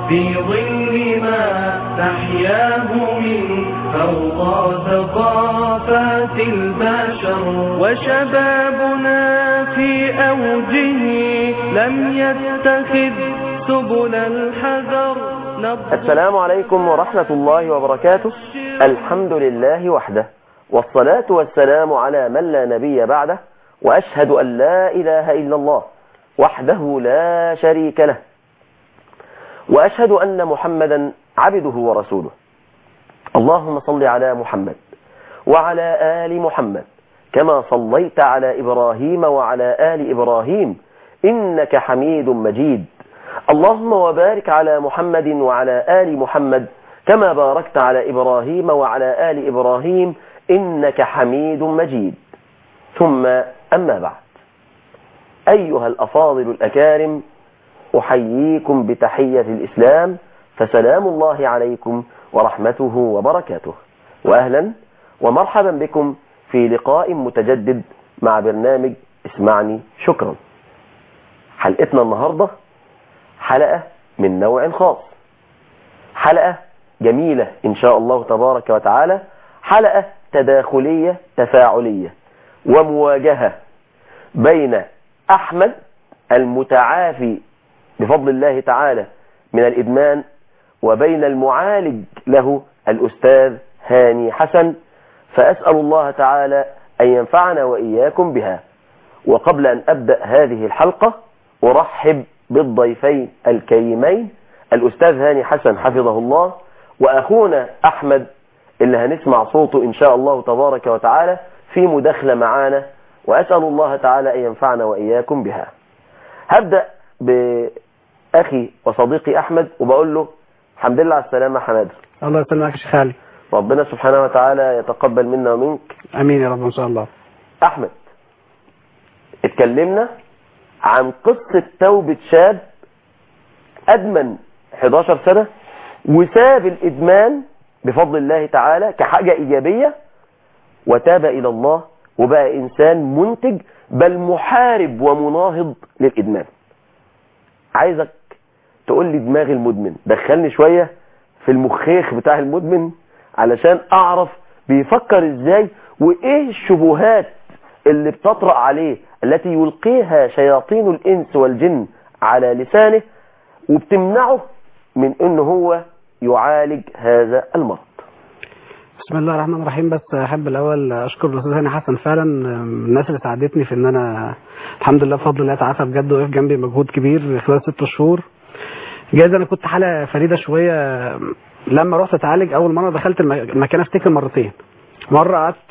في ظل ما تحياه من فوق ثقافات البشر وشبابنا في أوجه لم يتخذ سبل الحذر نبض السلام عليكم ورحمة الله وبركاته الحمد لله وحده والصلاة والسلام على من لا نبي بعده وأشهد أن لا إله إلا الله وحده لا شريك له وأشهد أن محمدا عبده ورسوله اللهم صل على محمد وعلى آل محمد كما صليت على إبراهيم وعلى آل إبراهيم إنك حميد مجيد اللهم وبارك على محمد وعلى آل محمد كما باركت على إبراهيم وعلى آل إبراهيم إنك حميد مجيد ثم أما بعد أيها الأفاضل الأكارم أحييكم بتحية الإسلام فسلام الله عليكم ورحمته وبركاته وأهلا ومرحبا بكم في لقاء متجدد مع برنامج اسمعني شكرا حلقتنا النهاردة حلقة من نوع خاص حلقة جميلة إن شاء الله تبارك وتعالى حلقة تداخلية تفاعلية ومواجهة بين أحمد المتعافي بفضل الله تعالى من الإدمان وبين المعالج له الأستاذ هاني حسن فأسأل الله تعالى أن ينفعنا وإياكم بها وقبل أن أبدأ هذه الحلقة أرحب بالضيفين الكريمين الأستاذ هاني حسن حفظه الله وأخونا أحمد اللي هنسمع صوته إن شاء الله تبارك وتعالى في مداخلة معانا وأسأل الله تعالى أن ينفعنا وإياكم بها هبدأ بأخي وصديقي أحمد وبقول له الحمد لله على السلامة حماد الله يسلمك يا شيخ علي ربنا سبحانه وتعالى يتقبل منا ومنك امين يا رب ان شاء الله أحمد اتكلمنا عن قصة توبة شاب أدمن 11 سنة وساب الإدمان بفضل الله تعالى كحاجة إيجابية وتاب إلى الله وبقى إنسان منتج بل محارب ومناهض للإدمان عايزك تقول لي دماغ المدمن دخلني شوية في المخيخ بتاع المدمن علشان أعرف بيفكر إزاي وإيه الشبهات اللي بتطرأ عليه التي يلقيها شياطين الإنس والجن على لسانه وبتمنعه من إنه هو يعالج هذا المرض بسم الله الرحمن الرحيم بس احب الاول اشكر الاستاذ هاني حسن فعلا من الناس اللي ساعدتني في ان انا الحمد لله بفضل الله تعافى بجد وقف جنبي مجهود كبير خلال ست شهور جايز انا كنت حاله فريده شويه لما رحت اتعالج اول مره دخلت الم- المكان افتكر مرتين مره قعدت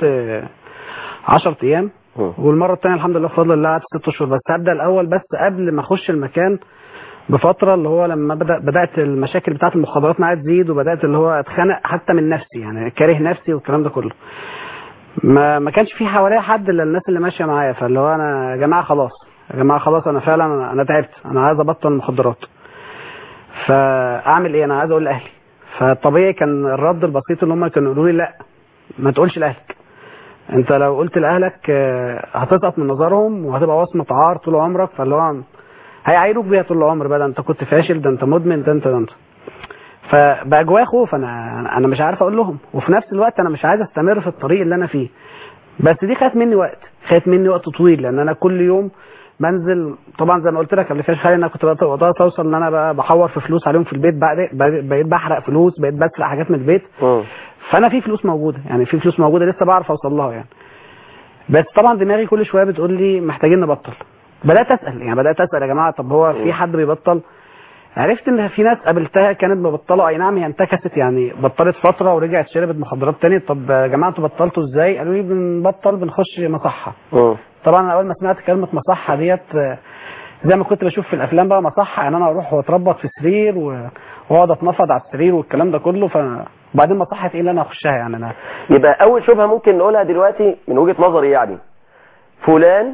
10 ايام مم. والمره الثانيه الحمد لله بفضل الله قعدت ست شهور بس هبدا الاول بس قبل ما اخش المكان بفتره اللي هو لما بدا بدات المشاكل بتاعه المخدرات معايا تزيد وبدات اللي هو اتخنق حتى من نفسي يعني كاره نفسي والكلام ده كله ما ما كانش في حواليا حد الا الناس اللي ماشيه معايا فاللي هو انا يا جماعه خلاص يا جماعه خلاص انا فعلا انا, أنا تعبت انا عايز ابطل مخدرات فاعمل ايه انا عايز اقول لاهلي فالطبيعي كان الرد البسيط ان هم كانوا يقولوا لي لا ما تقولش لاهلك انت لو قلت لاهلك آه، هتسقط من نظرهم وهتبقى وصمه عار طول عمرك فاللي هو هيعايروك بيها طول العمر بقى ده انت كنت فاشل ده انت مدمن ده انت ده انت فبقى جوايا خوف انا انا مش عارف اقول لهم وفي نفس الوقت انا مش عايز استمر في الطريق اللي انا فيه بس دي خدت مني وقت خدت مني وقت طويل لان انا كل يوم بنزل طبعا زي ما قلت لك قبل كده خالي انا كنت بدات اوصل ان انا بقى بحور في فلوس عليهم في البيت بعد بقيت بحرق فلوس بقيت بسرق حاجات من البيت مم. فانا في فلوس موجوده يعني في فلوس موجوده لسه بعرف اوصل لها يعني بس طبعا دماغي كل شويه بتقول لي محتاجين نبطل بدات اسال يعني بدات اسال يا جماعه طب هو في حد بيبطل عرفت ان في ناس قابلتها كانت مبطله اي نعم هي انتكست يعني بطلت فتره ورجعت شربت مخدرات تاني طب يا جماعه انتوا بطلتوا ازاي قالوا لي بنبطل بنخش مصحه مم. طبعا أنا اول ما سمعت كلمه مصحه ديت آه، زي ما كنت بشوف في الافلام بقى مصحه يعني انا اروح واتربط في سرير و- واقعد اتنفض على السرير والكلام ده كله ف وبعدين مصحه ايه اللي انا اخشها يعني انا يبقى أول شبهة ممكن نقولها دلوقتي من وجهة نظري يعني فلان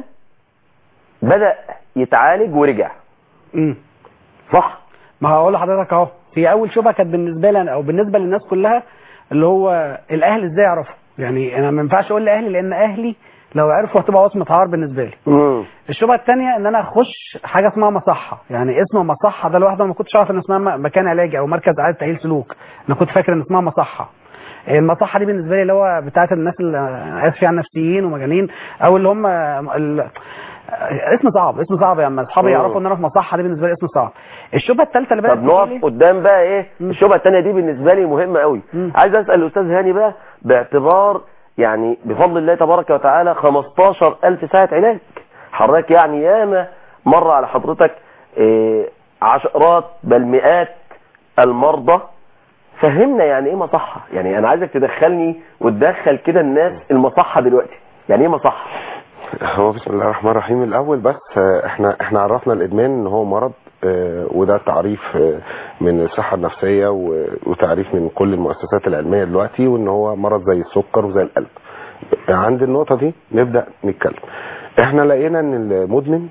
بدأ يتعالج ورجع امم صح ما هقول لحضرتك اهو هي اول شبهه كانت بالنسبه لي أنا او بالنسبه للناس كلها اللي هو الاهل ازاي يعرفوا يعني انا ما ينفعش اقول لاهلي لان اهلي لو عرفوا هتبقى وصمه عار بالنسبه لي مم. الشبهه الثانيه ان انا اخش حاجه اسمها مصحه يعني اسم مصحه ده لوحده ما كنتش اعرف ان اسمها م- مكان علاجي او مركز اعاده تاهيل سلوك انا كنت فاكر ان اسمها مصحه المصحه دي بالنسبه لي اللي هو بتاعه الناس اللي أنا اسف يعني نفسيين ومجانين او اللي هم ال... اسم صعب اسم صعب يا اما اصحابي مم. يعرفوا ان انا في مصحه دي بالنسبه لي اسم صعب الشبهه الثالثه اللي بدات طب نقف قدام بقى ايه مم. الشبهه الثانيه دي بالنسبه لي مهمه قوي مم. عايز اسال الاستاذ هاني بقى باعتبار يعني بفضل الله تبارك وتعالى 15000 ساعه علاج حضرتك يعني ياما مر على حضرتك إيه عشرات بل مئات المرضى فهمنا يعني ايه مصحه يعني انا عايزك تدخلني وتدخل كده الناس المصحه دلوقتي يعني ايه مصحه هو بسم الله الرحمن الرحيم الاول بس آه، احنا احنا عرفنا الادمان ان هو مرض آه، وده تعريف آه، من الصحه النفسيه و- وتعريف من كل المؤسسات العلميه دلوقتي وان هو مرض زي السكر وزي القلب عند النقطه دي نبدا نتكلم احنا لقينا ان المدمن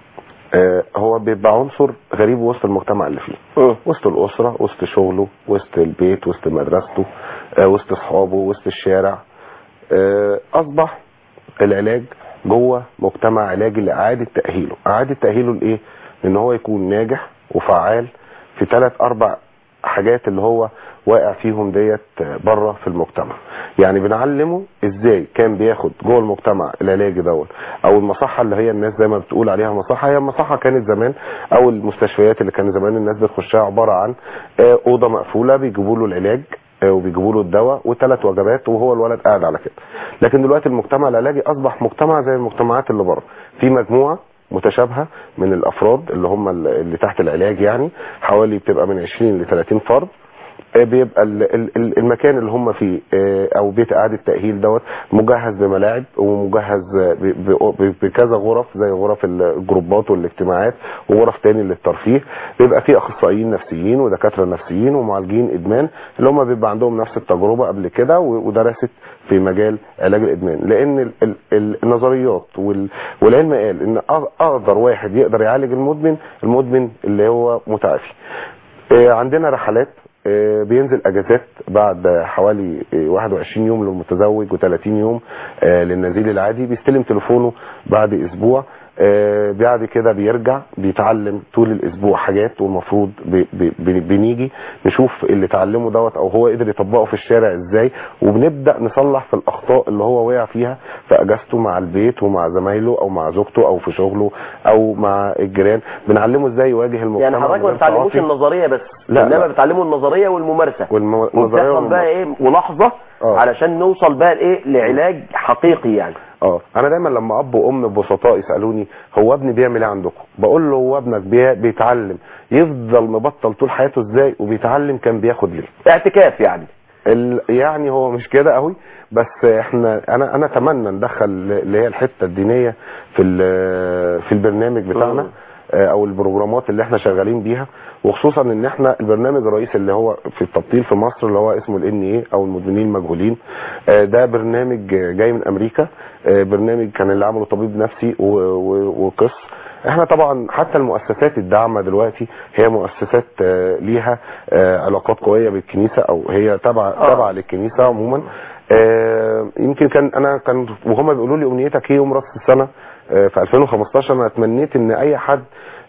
آه، هو بيبقى عنصر غريب وسط المجتمع اللي فيه مم. وسط الأسرة وسط شغله وسط البيت وسط مدرسته آه، وسط أصحابه وسط الشارع آه، أصبح العلاج جوه مجتمع علاجي لإعادة تأهيله إعادة تأهيله لإيه؟ إن هو يكون ناجح وفعال في ثلاث أربع حاجات اللي هو واقع فيهم ديت بره في المجتمع يعني بنعلمه ازاي كان بياخد جوه المجتمع العلاجي دوت او المصحه اللي هي الناس زي ما بتقول عليها مصحه هي المصحه كانت زمان او المستشفيات اللي كان زمان الناس بتخشها عباره عن آه، اوضه مقفوله بيجيبوا له العلاج آه، وبيجيبوا له الدواء وثلاث وجبات وهو الولد قاعد على كده لكن دلوقتي المجتمع العلاجي اصبح مجتمع زي المجتمعات اللي بره في مجموعه متشابهه من الافراد اللي هم اللي تحت العلاج يعني حوالي بتبقى من 20 ل 30 فرد آه، بيبقى ال- ال- ال- المكان اللي هم فيه آه، او بيت اعاده تاهيل دوت مجهز بملاعب ومجهز آه، ب- ب- ب- بكذا غرف زي غرف الجروبات والاجتماعات وغرف تاني للترفيه بيبقى فيه اخصائيين نفسيين ودكاتره نفسيين ومعالجين ادمان اللي هم بيبقى عندهم نفس التجربه قبل كده و- ودرست في مجال علاج الادمان لان ال- ال- ال- النظريات وال- والعلم قال ان أ- اقدر واحد يقدر يعالج المدمن المدمن اللي هو متعافي آه، عندنا رحلات آه، بينزل اجازات بعد حوالي آه، 21 يوم للمتزوج و30 يوم آه، للنزيل العادي بيستلم تليفونه بعد اسبوع آه، بعد كده بيرجع بيتعلم طول الاسبوع حاجات والمفروض بي- بي- بي- بنيجي نشوف اللي اتعلمه دوت او هو قدر يطبقه في الشارع ازاي وبنبدا نصلح في الاخطاء اللي هو وقع فيها في اجازته مع البيت ومع زمايله او مع زوجته او في شغله او مع الجيران بنعلمه ازاي يواجه المجتمع يعني حضرتك من ما غير بتعلموش تعاطي. النظريه بس لا، انما لا. بتعلموا النظريه والممارسه والنظريه وبتحصل بقى ايه ملاحظه آه. علشان نوصل بقى لايه لعلاج حقيقي يعني اه انا دايما لما اب وام ببسطاء يسالوني هو ابني بيعمل ايه عندكم بقول له هو ابنك بي- بيتعلم يفضل مبطل طول حياته ازاي وبيتعلم كان بياخد ليه اعتكاف يعني ال... يعني هو مش كده قوي بس احنا انا انا اتمنى ندخل اللي هي الحته الدينيه في ال- في البرنامج بتاعنا مم. آه، او البروجرامات اللي احنا شغالين بيها وخصوصا ان احنا البرنامج الرئيسي اللي هو في التبطيل في مصر اللي هو اسمه الان ايه او المدمنين المجهولين آه، ده برنامج جاي من امريكا آه، برنامج كان اللي عمله طبيب نفسي و- و- وقس احنا طبعا حتى المؤسسات الداعمه دلوقتي هي مؤسسات آه، ليها آه، علاقات قويه بالكنيسه او هي تبع آه. تبع للكنيسه عموما آه، يمكن كان انا كان وهم بيقولوا لي امنيتك ايه يوم راس السنه آه، في 2015 انا اتمنيت ان اي حد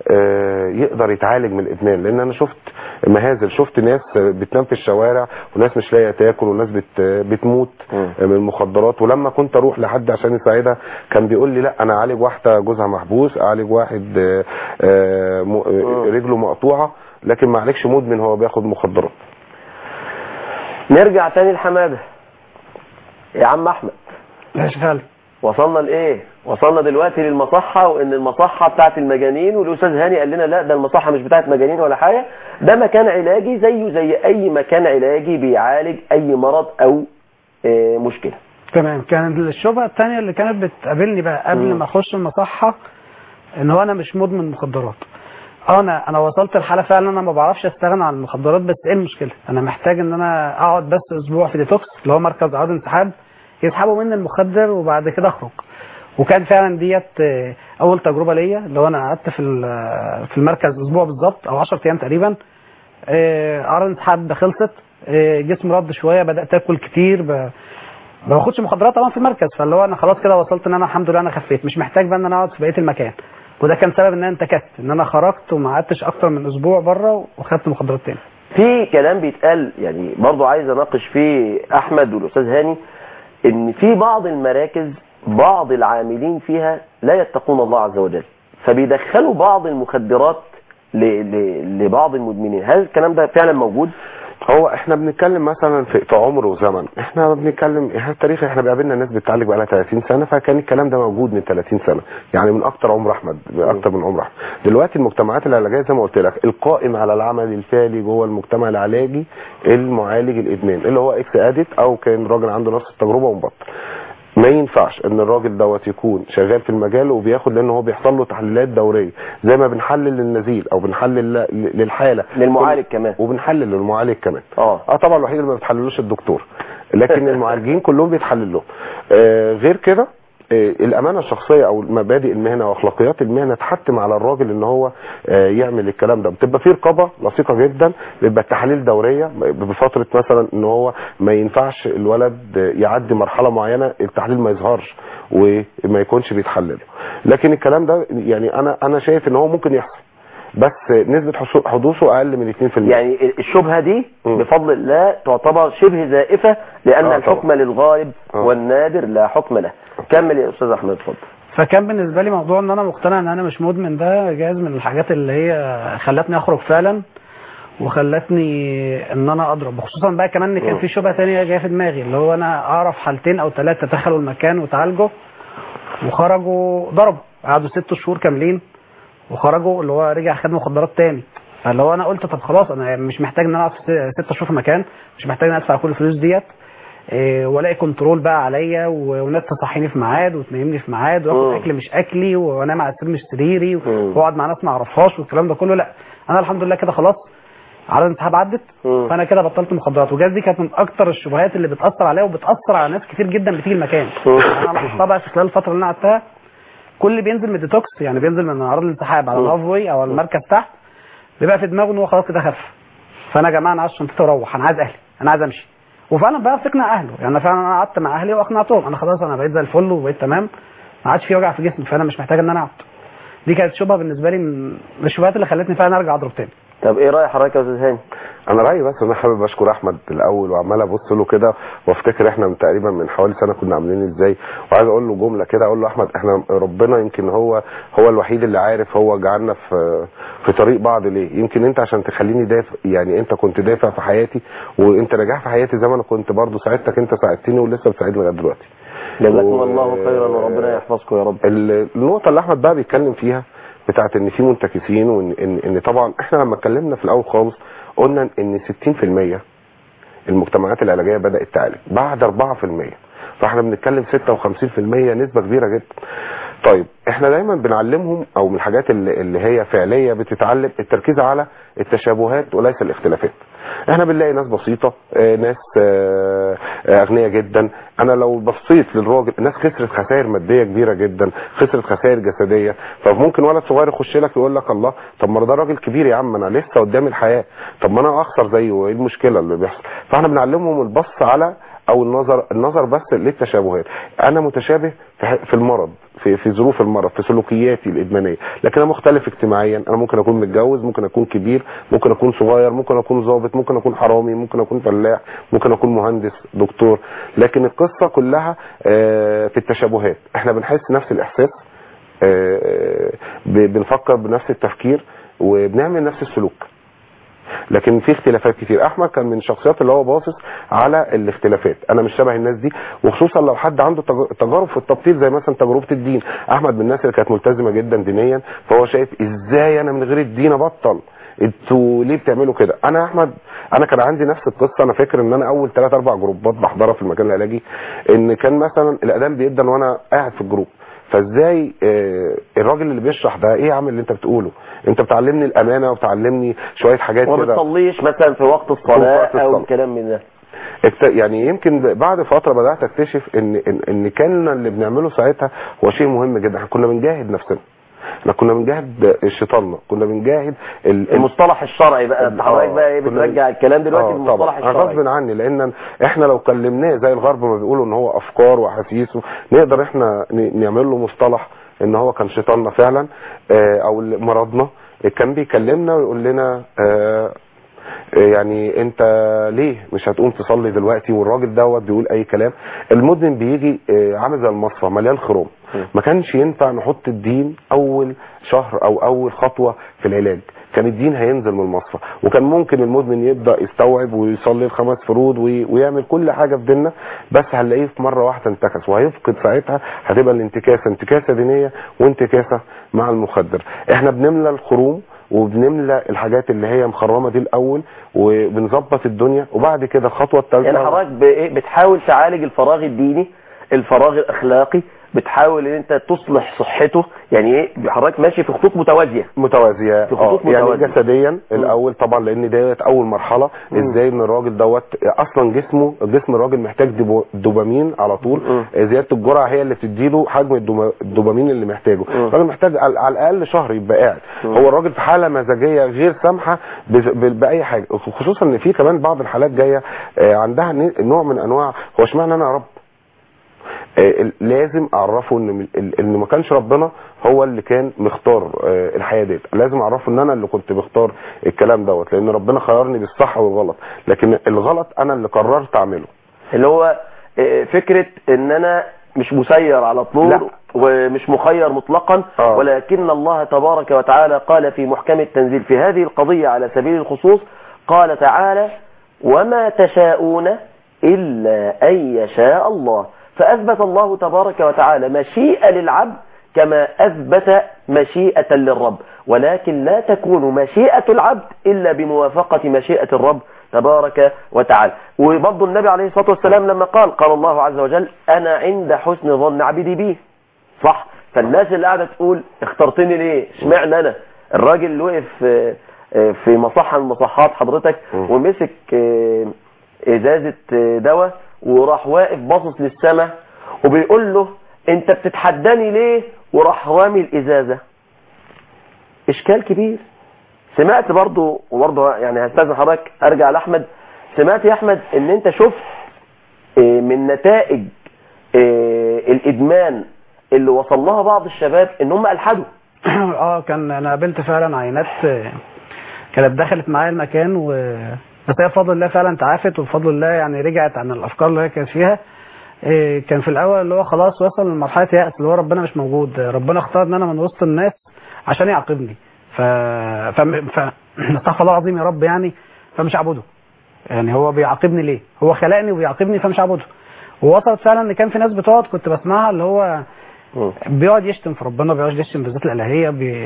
آه، يقدر يتعالج من الادمان لان انا شفت مهازل شفت ناس آه، بتنام في الشوارع وناس مش لاقيه تاكل وناس بت بتموت مم. آه، من المخدرات ولما كنت اروح لحد عشان يساعدها كان بيقول لي لا انا اعالج واحده جوزها محبوس اعالج واحد آه، آه، م- آه، مم. رجله مقطوعه لكن ما عالجش مدمن هو بياخد مخدرات نرجع تاني لحماده يا عم احمد لا شغال وصلنا لايه وصلنا دلوقتي للمصحه وان المصحه بتاعت المجانين والاستاذ هاني قال لنا لا ده المصحه مش بتاعت مجانين ولا حاجه ده مكان علاجي زيه زي اي مكان علاجي بيعالج اي مرض او آه، مشكله تمام كان الشبهه الثانيه اللي كانت بتقابلني بقى قبل مم. ما اخش المصحه ان هو انا مش مدمن مخدرات اه انا انا وصلت لحاله فعلا انا ما بعرفش استغنى عن المخدرات بس ايه المشكله انا محتاج ان انا اقعد بس اسبوع في ديتوكس اللي هو مركز اعراض انسحاب يسحبوا مني المخدر وبعد كده اخرج وكان فعلا ديت آه، اول تجربه ليا اللي هو انا قعدت في ال- في المركز اسبوع بالظبط او 10 ايام تقريبا آه، اعراض الانسحاب خلصت آه، جسمي رد شويه بدات اكل كتير ب... ما باخدش مخدرات طبعا في المركز فاللي هو انا خلاص كده وصلت ان انا الحمد لله انا خفيت مش محتاج بقى ان انا اقعد في بقيه المكان وده كان سبب ان انا انتكست ان انا خرجت وما قعدتش اكتر من اسبوع بره وخدت مخدرات تاني في كلام بيتقال يعني برضو عايز اناقش فيه احمد والاستاذ هاني ان في بعض المراكز بعض العاملين فيها لا يتقون الله عز وجل فبيدخلوا بعض المخدرات ل... ل... لبعض المدمنين هل الكلام ده فعلا موجود هو احنا بنتكلم مثلا في, في عمر وزمن احنا بنتكلم احنا التاريخ احنا بيقابلنا ناس بتعالج بقى لها 30 سنه فكان الكلام ده موجود من 30 سنه يعني من اكتر عمر احمد اكتر من عمر احمد دلوقتي المجتمعات العلاجيه زي ما قلت لك القائم على العمل الفعلي جوه المجتمع العلاجي المعالج الادمان اللي هو اكس اديت او كان راجل عنده نفس التجربه ومبطل ما ينفعش ان الراجل دوت يكون شغال في المجال وبياخد لان هو بيحصل له تحليلات دوريه زي ما بنحلل للنزيل او بنحلل ل- للحاله للمعالج كمان وبنحلل للمعالج كمان اه اه طبعا الوحيد اللي ما بتحللوش الدكتور لكن المعالجين كلهم بيتحلل لهم آه غير كده آه الامانه الشخصيه او مبادئ المهنه واخلاقيات المهنه تحتم على الراجل ان هو آه يعمل الكلام ده بتبقى في رقابه لصيقه جدا بيبقى التحاليل دوريه بفتره مثلا ان هو ما ينفعش الولد آه، يعدي مرحله معينه التحليل ما يظهرش وما يكونش بيتحلل لكن الكلام ده يعني انا انا شايف ان هو ممكن يحصل بس نسبه حصو- حدوثه اقل من 2% يعني الشبهة دي مم. بفضل الله تعتبر شبه زائفة لأن آه، الحكم للغالب آه. والنادر لا حكم له كمل يا أستاذ أحمد اتفضل فكان بالنسبه لي موضوع ان انا مقتنع ان انا مش مدمن ده جايز من الحاجات اللي هي خلتني اخرج فعلا وخلتني ان انا اضرب خصوصا بقى كمان ان كان مم. في شبهه تانية جايه في دماغي اللي هو انا اعرف حالتين او ثلاثه دخلوا المكان وتعالجوا وخرجوا ضربوا قعدوا ست شهور كاملين وخرجوا اللي هو رجع خد مخدرات تاني فاللي هو انا قلت طب خلاص انا مش محتاج ان انا اقعد ست- ست شهور في مكان مش محتاج ان انا ادفع كل الفلوس ديت إيه، والاقي كنترول بقى عليا و- وناس تصحيني في ميعاد وتنيمني في ميعاد مم. واخد اكل مش اكلي وانام على سرير مش سريري مم. واقعد مع ناس ما اعرفهاش والكلام ده كله لا انا الحمد لله كده خلاص على الانسحاب عدت مم. فانا كده بطلت مخدرات وجاز دي كانت من اكتر الشبهات اللي بتاثر عليا وبتاثر على ناس كتير جدا بتيجي المكان مم. يعني انا لاحظتها بقى في خلال الفتره اللي انا قعدتها كل اللي بينزل من الديتوكس يعني بينزل من اعراض الانسحاب على مم. الافوي او المركز تحت بيبقى في دماغه ان هو خلاص كده خف فانا يا جماعه انا عايز شنطتي واروح انا عايز اهلي انا عايز امشي وفعلا بقى تقنع اهله يعني فعلا انا قعدت مع اهلي واقنعتهم انا خلاص انا بقيت زي الفل وبقيت تمام ما عادش في وجع في جسمي فانا مش محتاج ان انا اقعد دي كانت شبهه بالنسبه لي من الشبهات اللي خلتني فعلا ارجع اضرب تاني طب ايه رأي حضرتك يا أستاذ هاني انا رايي بس انا حابب اشكر احمد الاول وعمال ابص له كده وافتكر احنا من تقريبا من حوالي سنه كنا عاملين ازاي وعايز اقول له جمله كده اقول له احمد احنا ربنا يمكن هو هو الوحيد اللي عارف هو جعلنا في في طريق بعض ليه يمكن انت عشان تخليني دافع يعني انت كنت دافع في حياتي وانت نجاح في حياتي زي ما انا كنت برضه ساعدتك انت ساعدتني ولسه بتساعدني لغايه دلوقتي جزاكم و- الله خيرا وربنا يحفظكم يا رب ال- النقطة اللي أحمد بقى بيتكلم فيها بتاعت إن في منتكسين وإن إن, إن طبعا إحنا لما اتكلمنا في الأول خالص قلنا إن 60% المجتمعات العلاجية بدأت تعالج بعد 4% فإحنا بنتكلم 56% نسبة كبيرة جدا طيب احنا دايما بنعلمهم او من الحاجات اللي, اللي هي فعليه بتتعلم التركيز على التشابهات وليس الاختلافات احنا بنلاقي ناس بسيطه آه، ناس آه، آه، اغنياء جدا انا لو بصيت للراجل الناس خسرت خسائر ماديه كبيره جدا خسرت خسائر جسديه فممكن ولد صغير يخش لك يقول لك الله طب ما ده راجل كبير يا عم انا لسه قدامي الحياه طب ما انا اخسر زيه ايه المشكله اللي بيحصل فاحنا بنعلمهم البص على او النظر النظر بس للتشابهات انا متشابه في ح- في المرض في في ظروف المرض في سلوكياتي الادمانيه لكن انا مختلف اجتماعيا انا ممكن اكون متجوز ممكن اكون كبير ممكن اكون صغير ممكن اكون ضابط ممكن اكون حرامي ممكن اكون فلاح ممكن اكون مهندس دكتور لكن القصه كلها آه، في التشابهات احنا بنحس نفس الاحساس آه، ب- بنفكر بنفس التفكير وبنعمل نفس السلوك لكن في اختلافات كتير احمد كان من الشخصيات اللي هو باصص على الاختلافات انا مش شبه الناس دي وخصوصا لو حد عنده تج- تجارب في التبطيل زي مثلا تجربه الدين احمد من الناس اللي كانت ملتزمه جدا دينيا فهو شايف ازاي انا من غير الدين ابطل انتوا ليه بتعملوا كده انا يا احمد انا كان عندي نفس القصه انا فاكر ان انا اول ثلاث اربع جروبات بحضرها في المكان العلاجي ان كان مثلا الاذان بيدن وانا قاعد في الجروب فازاي آه، الراجل اللي بيشرح ده ايه يا عم اللي انت بتقوله انت بتعلمني الامانه وبتعلمني شويه حاجات وما كده بتصليش مثلا في وقت في الصلاة وقت او الصلاة. الكلام من ده اكت- يعني يمكن بعد فتره بدات اكتشف ان ان, إن كان اللي بنعمله ساعتها هو شيء مهم جدا احنا كنا بنجاهد نفسنا احنا كنا بنجاهد شيطاننا كنا بنجاهد ال- ال- المصطلح الشرعي بقى انت حضرتك آه، بقى ايه كنا- بترجع الكلام دلوقتي آه، بالمصطلح طبعا. الشرعي غصب عني لان احنا لو كلمناه زي الغرب ما بيقولوا ان هو افكار واحاسيس نقدر احنا ن- نعمل له مصطلح ان هو كان شيطاننا فعلا آه، او مرضنا كان بيكلمنا ويقول لنا آه، يعني انت ليه مش هتقوم تصلي دلوقتي والراجل دوت بيقول اي كلام المدمن بيجي آه، عامل زي المصفى مليان خروم ما كانش ينفع نحط الدين اول شهر او اول خطوه في العلاج كان الدين هينزل من المصفى وكان ممكن المدمن يبدا يستوعب ويصلي الخمس فروض وي- ويعمل كل حاجه في ديننا بس هنلاقيه في مره واحده انتكس وهيفقد ساعتها هتبقى الانتكاسه انتكاسه دينيه وانتكاسه مع المخدر احنا بنملى الخروم وبنملى الحاجات اللي هي مخرمه دي الاول وبنظبط الدنيا وبعد كده الخطوه الثالثه يعني حضرتك بايه بتحاول تعالج الفراغ الديني الفراغ الاخلاقي بتحاول ان انت تصلح صحته يعني ايه حضرتك ماشي في خطوط متوازيه متوازيه في خطوط اه يعني متوازية. جسديا الاول طبعا لان ديت اول مرحله مم. ازاي ان الراجل دوت اصلا جسمه جسم الراجل محتاج ديبو- دوبامين على طول مم. زياده الجرعه هي اللي بتديله حجم الدوما- الدوبامين اللي محتاجه مم. الراجل محتاج على على الاقل شهر يبقى قاعد مم. هو الراجل في حاله مزاجيه غير سامحه بز- ب- باي حاجه خصوصا ان في كمان بعض الحالات جايه آه، عندها ن- نوع من انواع هو اشمعنى انا يا رب آه، لازم اعرفه ان ان ما كانش ربنا هو اللي كان مختار آه، الحياه ديت لازم اعرفه ان انا اللي كنت بختار الكلام دوت لان ربنا خيرني بالصح والغلط لكن الغلط انا اللي قررت اعمله اللي هو آه، فكره ان انا مش مسير على طول لا. ومش مخير مطلقا آه. ولكن الله تبارك وتعالى قال في محكم التنزيل في هذه القضية على سبيل الخصوص قال تعالى وما تشاءون إلا أن يشاء الله فأثبت الله تبارك وتعالى مشيئة للعبد كما أثبت مشيئة للرب ولكن لا تكون مشيئة العبد إلا بموافقة مشيئة الرب تبارك وتعالى وبرضه النبي عليه الصلاة والسلام لما قال قال الله عز وجل أنا عند حسن ظن عبدي بي صح فالناس اللي قاعدة تقول اخترتني ليه اشمعنى أنا الراجل اللي وقف آه، آه، في مصحة من مصحات حضرتك م. ومسك آه، ازازة آه، دواء وراح واقف باصص للسماء وبيقول له انت بتتحداني ليه وراح رامي الازازة اشكال كبير سمعت برضو وبرضو يعني هستاذن حضرتك ارجع لاحمد سمعت يا احمد ان انت شفت آه، من نتائج آه، الادمان اللي وصل لها بعض الشباب ان هم الحدوا اه كان انا قابلت فعلا عينات آه، كانت دخلت معايا المكان و بس هي بفضل الله فعلا تعافت وبفضل الله يعني رجعت عن الافكار اللي هي كانت فيها آه، كان في الاول اللي هو خلاص وصل لمرحله يأس اللي هو ربنا مش موجود ربنا اختار ان انا من وسط الناس عشان يعاقبني ف ف, ف... استغفر الله العظيم يا رب يعني فمش هعبده يعني هو بيعاقبني ليه هو خلقني وبيعاقبني فمش هعبده ووصلت فعلا ان كان في ناس بتقعد كنت بسمعها اللي هو بيقعد يشتم في ربنا بيقعد يشتم في الذات الالهيه بي...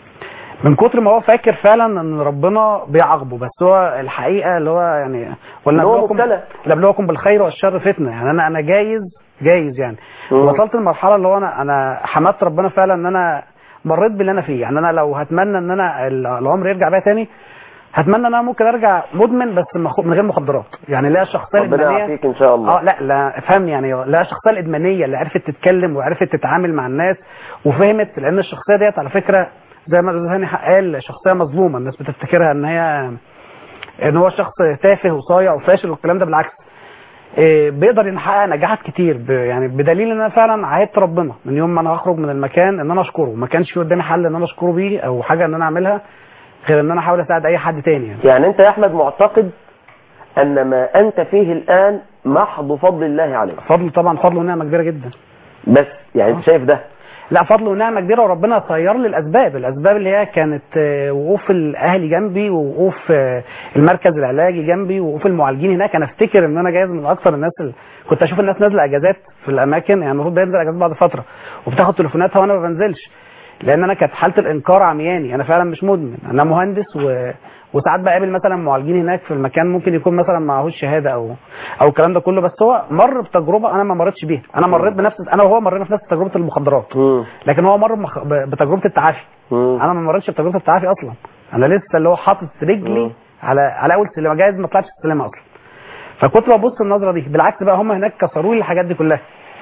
من كتر ما هو فاكر فعلا ان ربنا بيعاقبه بس هو الحقيقه اللي هو يعني إن هو ولنبلوكم مبتلى. نبلوكم بالخير والشر فتنه يعني انا انا جايز جايز يعني مم. وصلت لمرحله اللي هو انا انا حمدت ربنا فعلا ان انا مريت باللي انا فيه يعني انا لو هتمنى ان انا ال- العمر يرجع بيا تاني هتمنى ان انا ممكن ارجع مدمن بس مخ- من غير مخدرات يعني لا الشخصيه ربنا الادمانيه يعافيك ان شاء الله اه لا لا افهمني يعني لا الشخصيه الادمانيه اللي عرفت تتكلم وعرفت تتعامل مع الناس وفهمت لان الشخصيه ديت على فكره زي ما الاستاذ هاني قال شخصيه مظلومه الناس بتفتكرها ان هي ان هو شخص تافه وصايع وفاشل والكلام ده بالعكس إيه، بيقدر يحقق نجاحات كتير ب- يعني بدليل ان انا فعلا عهدت ربنا من يوم ما انا هخرج من المكان ان انا اشكره ما كانش في قدامي حل ان انا اشكره بيه او حاجه ان انا اعملها غير ان انا احاول اساعد اي حد تاني يعني. يعني انت يا احمد معتقد ان ما انت فيه الان محض فضل الله عليك فضل طبعا فضل ونعمه كبيره جدا بس يعني انت شايف ده لا فضل ونعمه كبيره وربنا طير لي الاسباب الاسباب اللي هي كانت آه، وقوف الاهلي جنبي ووقوف آه، المركز العلاجي جنبي ووقوف المعالجين هناك انا افتكر ان انا جايز من اكثر الناس اللي كنت اشوف الناس نازله اجازات في الاماكن يعني المفروض بينزل اجازات بعد فتره وبتاخد تليفوناتها وانا ما بنزلش لان انا كانت حاله الانكار عمياني انا فعلا مش مدمن انا مهندس و... وساعات بقابل مثلا معالجين هناك في المكان ممكن يكون مثلا معهوش شهاده او او الكلام ده كله بس هو مر بتجربه انا ما مريتش بيها انا مريت بنفس انا وهو مرينا في نفس تجربه المخدرات مم. لكن هو مر بمخ- ب- بتجربه التعافي مم. انا ما مريتش بتجربه التعافي اصلا انا لسه اللي هو حاطط رجلي مم. على على اول سلمه جايز ما طلعتش السلمه اصلا فكنت ببص النظره دي بالعكس بقى هم هناك كسروا لي الحاجات دي كلها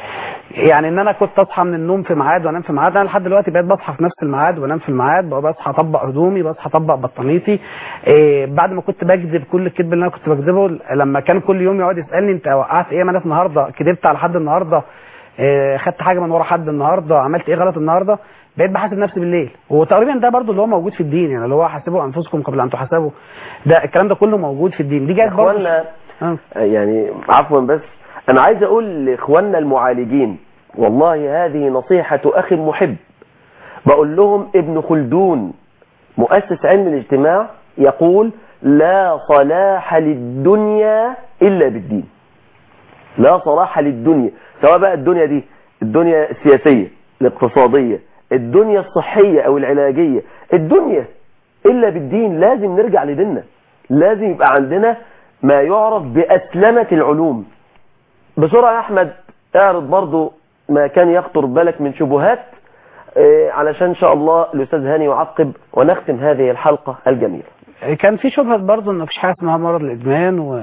يعني ان انا كنت اصحى من النوم في ميعاد وانام في ميعاد انا لحد دلوقتي بقيت بصحى في نفس الميعاد وانام في الميعاد بقى بصحى اطبق هدومي بصحى اطبق بطانيتي إيه بعد ما كنت بكذب كل الكذب اللي انا كنت بكذبه لما كان كل يوم يقعد يسالني انت وقعت ايه انا النهارده كذبت على حد النهارده إيه خدت حاجه من ورا حد النهارده عملت ايه غلط النهارده بقيت بحاسب نفسي بالليل وتقريبا ده برضو اللي هو موجود في الدين يعني اللي هو حاسبوا انفسكم قبل ان تحاسبوا ده الكلام ده كله موجود في الدين دي جت برضو اخواننا آه. يعني عفوا بس انا عايز اقول لاخواننا المعالجين والله هذه نصيحة اخ محب بقول لهم ابن خلدون مؤسس علم الاجتماع يقول لا صلاح للدنيا الا بالدين لا صلاح للدنيا سواء بقى الدنيا دي الدنيا السياسية الاقتصادية الدنيا الصحية او العلاجية الدنيا الا بالدين لازم نرجع لديننا لازم يبقى عندنا ما يعرف بأسلمة العلوم بسرعة يا أحمد اعرض برضو ما كان يخطر بالك من شبهات آه، علشان إن شاء الله الأستاذ هاني يعقب ونختم هذه الحلقة الجميلة كان في شبهه برضه ان مفيش حاجه اسمها مرض الادمان و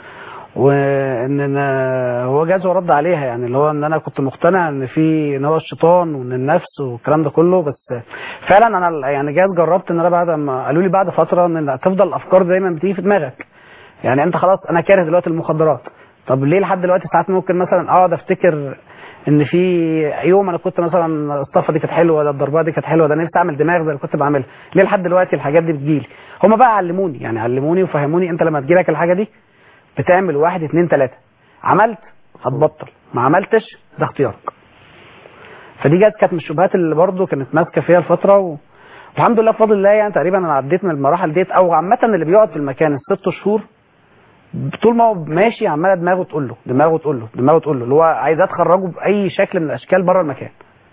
وان أنا هو جاز ورد عليها يعني اللي هو ان انا كنت مقتنع ان في ان هو الشيطان وان النفس والكلام ده كله بس فعلا انا يعني جاز جربت ان انا بعد ما قالوا لي بعد فتره ان تفضل الافكار دايما بتيجي في دماغك يعني انت خلاص انا كاره دلوقتي المخدرات طب ليه لحد دلوقتي ساعات ممكن مثلا اقعد افتكر ان في يوم انا كنت مثلا الصفه دي كانت حلوه ده الضربه دي كانت حلوه ده نفسي اعمل دماغ زي اللي كنت بعملها ليه لحد دلوقتي الحاجات دي بتجيلي هم بقى علموني يعني علموني وفهموني انت لما تجيلك الحاجه دي بتعمل واحد اتنين تلاته عملت هتبطل ما عملتش ده اختيارك فدي جت كانت من الشبهات اللي برضو كانت ماسكه فيها الفتره و... والحمد لله بفضل الله يعني تقريبا انا عديت من المراحل ديت او عامه اللي بيقعد في المكان الست شهور طول ما هو ماشي عماله دماغه تقول له دماغه تقول له دماغه تقول له اللي هو عايز تخرجه باي شكل من الاشكال بره المكان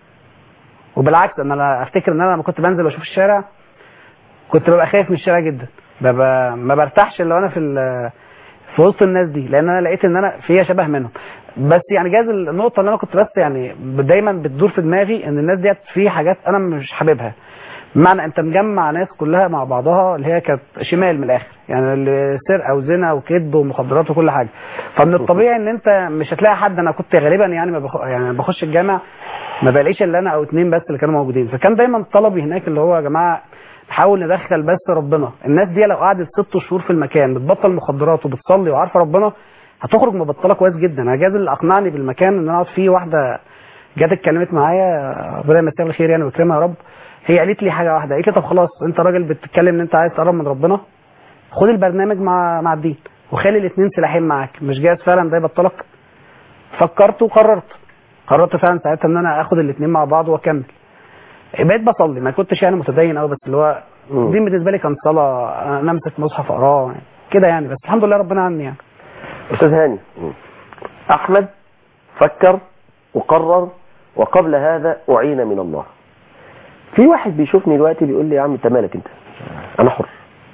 وبالعكس ان انا افتكر ان انا لما كنت بنزل واشوف الشارع كنت ببقى خايف من الشارع جدا ببقى ما برتاحش اللي انا في ال- في وسط الناس دي لان انا لقيت ان انا فيها شبه منهم بس يعني جاز النقطه اللي انا كنت بس يعني دايما بتدور في دماغي ان الناس ديت في حاجات انا مش حاببها بمعنى انت مجمع ناس كلها مع بعضها اللي هي كانت شمال من الاخر يعني اللي سرقه وزنا وكذب ومخدرات وكل حاجه فمن الطبيعي ان انت مش هتلاقي حد انا كنت غالبا يعني ما بخ... يعني بخش الجامع ما بلاقيش الا انا او اتنين بس اللي كانوا موجودين فكان دايما طلبي هناك اللي هو يا جماعه نحاول ندخل بس ربنا الناس دي لو قعدت ست شهور في المكان بتبطل مخدرات وبتصلي وعارفه ربنا هتخرج مبطله كويس جدا انا جاز اللي اقنعني بالمكان ان انا اقعد فيه واحده جت اتكلمت معايا ربنا يمسيها بالخير يعني ويكرمها يا رب هي قالت لي حاجه واحده قالت لي طب خلاص انت راجل بتتكلم ان انت عايز تقرب من ربنا خد البرنامج مع مع الدين وخلي الاثنين سلاحين معاك مش جايز فعلا ده يبطلك فكرت وقررت قررت فعلا ساعتها ان انا اخد الاثنين مع بعض واكمل بقيت بصلي ما كنتش يعني متدين قوي بس اللي هو مم. الدين بالنسبه لي كان صلاه انا امسك مصحف اقراه يعني كده يعني بس الحمد لله ربنا عني يعني أستاذ هاني أحمد فكر وقرر وقبل هذا أعين من الله في واحد بيشوفني دلوقتي بيقول لي يا عم انت مالك انت انا حر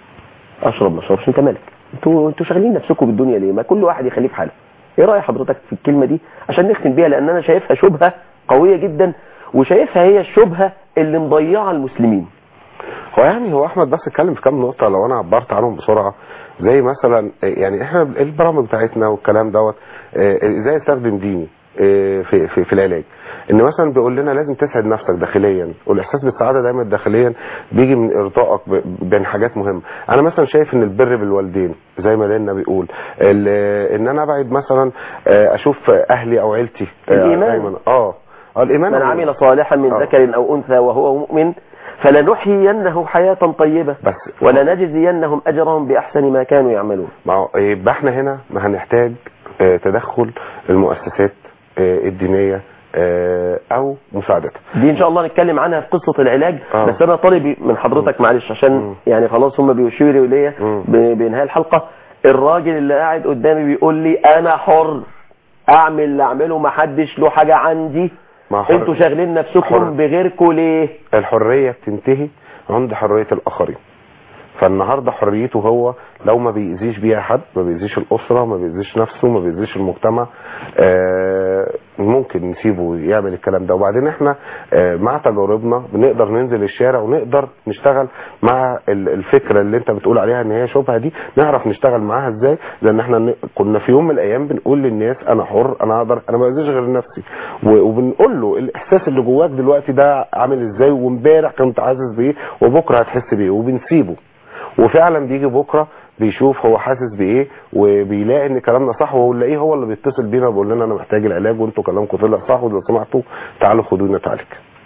اشرب ما اشربش انت مالك انتوا انتوا شاغلين نفسكم بالدنيا ليه ما كل واحد يخليه في حاله ايه راي حضرتك في الكلمه دي عشان نختم بيها لان انا شايفها شبهه قويه جدا وشايفها هي الشبهه اللي مضيعه المسلمين هو يعني هو احمد بس اتكلم في كام نقطه لو انا عبرت عنهم بسرعه زي مثلا يعني احنا البرامج بتاعتنا والكلام دوت آه، ازاي استخدم ديني آه، في في في العلاج ان مثلا بيقول لنا لازم تسعد نفسك داخليا والاحساس بالسعاده دايما داخليا بيجي من ارضائك ب- بين حاجات مهمه انا مثلا شايف ان البر بالوالدين زي ما ديننا بيقول ال- ان انا ابعد مثلا آه، اشوف اهلي او عيلتي آه، الإيمان. دايما اه آه، الايمان من هو- عمل صالحا من آه. ذكر او انثى وهو مؤمن فلنحيينه حياه طيبه بس ولنجزينهم اجرهم باحسن ما كانوا يعملون ما هو يبقى احنا هنا ما هنحتاج آه، تدخل المؤسسات آه، الدينية آه، او مساعدتها دي ان شاء الله نتكلم عنها في قصه العلاج آه. بس انا طالب من حضرتك معلش عشان مم. يعني خلاص هم بيشيروا الي مم. ب- بانهاء الحلقه الراجل اللي قاعد قدامي بيقول لي انا حر اعمل اللي اعمله ما حدش له حاجه عندي ما حر- انتوا شاغلين حر. نفسكم بغيركم ليه الحرية بتنتهي عند حرية الآخرين فالنهاردة حريته هو لو ما بيأذيش بيها حد ما بيأذيش الأسرة ما بيأذيش نفسه ما بيأذيش المجتمع آه ممكن نسيبه يعمل الكلام ده وبعدين احنا آه، مع تجاربنا بنقدر ننزل الشارع ونقدر نشتغل مع ال- الفكره اللي انت بتقول عليها ان هي شبهه دي نعرف نشتغل معاها ازاي لان احنا ن- كنا في يوم من الايام بنقول للناس انا حر انا اقدر انا ما باذيش غير نفسي و- وبنقول له الاحساس اللي جواك دلوقتي ده عامل ازاي وامبارح كنت حاسس بايه وبكره هتحس بايه وبنسيبه وفعلا بيجي بكره بيشوف هو حاسس بايه وبيلاقي ان كلامنا صح ونلاقيه هو اللي بيتصل بينا بيقول لنا انا محتاج العلاج وانتوا كلامكم طلع صح ولو سمحتوا تعالوا خدوني نتعالج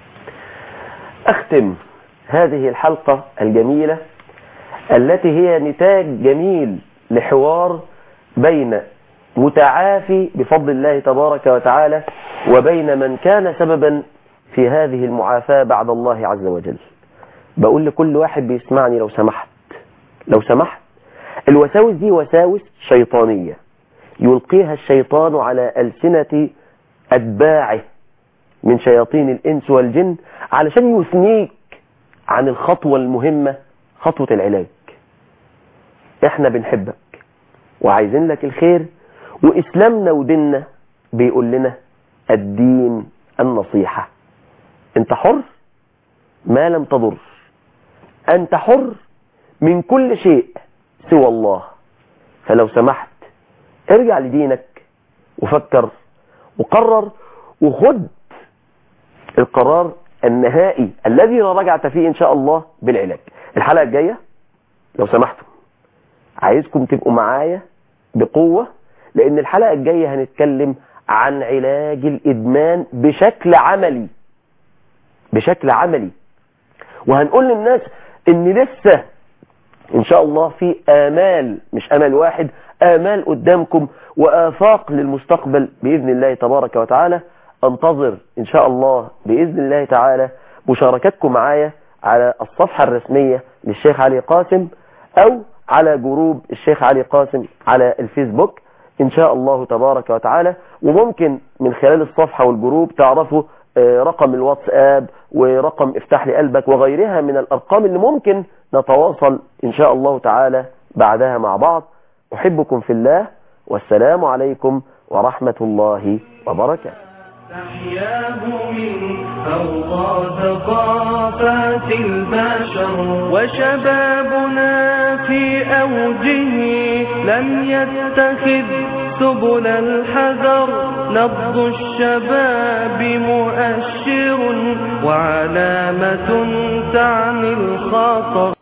أختم هذه الحلقة الجميلة التي هي نتاج جميل لحوار بين متعافي بفضل الله تبارك وتعالى وبين من كان سببا في هذه المعافاة بعد الله عز وجل بقول لكل واحد بيسمعني لو سمحت لو سمحت الوساوس دي وساوس شيطانية يلقيها الشيطان على ألسنة أتباعه من شياطين الإنس والجن علشان يثنيك عن الخطوة المهمة خطوة العلاج احنا بنحبك وعايزين لك الخير وإسلامنا وديننا بيقول لنا الدين النصيحة انت حر ما لم تضر انت حر من كل شيء سوى الله فلو سمحت ارجع لدينك وفكر وقرر وخد القرار النهائي الذي لا رجعت فيه ان شاء الله بالعلاج الحلقة الجاية لو سمحتم عايزكم تبقوا معايا بقوة لان الحلقة الجاية هنتكلم عن علاج الادمان بشكل عملي بشكل عملي وهنقول للناس ان لسه ان شاء الله في امال مش امل واحد امال قدامكم وافاق للمستقبل باذن الله تبارك وتعالى انتظر ان شاء الله باذن الله تعالى مشاركتكم معايا على الصفحة الرسمية للشيخ علي قاسم او على جروب الشيخ علي قاسم على الفيسبوك ان شاء الله تبارك وتعالى وممكن من خلال الصفحة والجروب تعرفوا آه، رقم الواتساب ورقم افتح لي قلبك وغيرها من الارقام اللي ممكن نتواصل ان شاء الله تعالى بعدها مع بعض احبكم في الله والسلام عليكم ورحمة الله وبركاته تحياه من أرضى ثقافات البشر وشبابنا في أوجه لم يتخذ سبل الحذر نبض الشباب مؤشر وعلامة تعني الخطر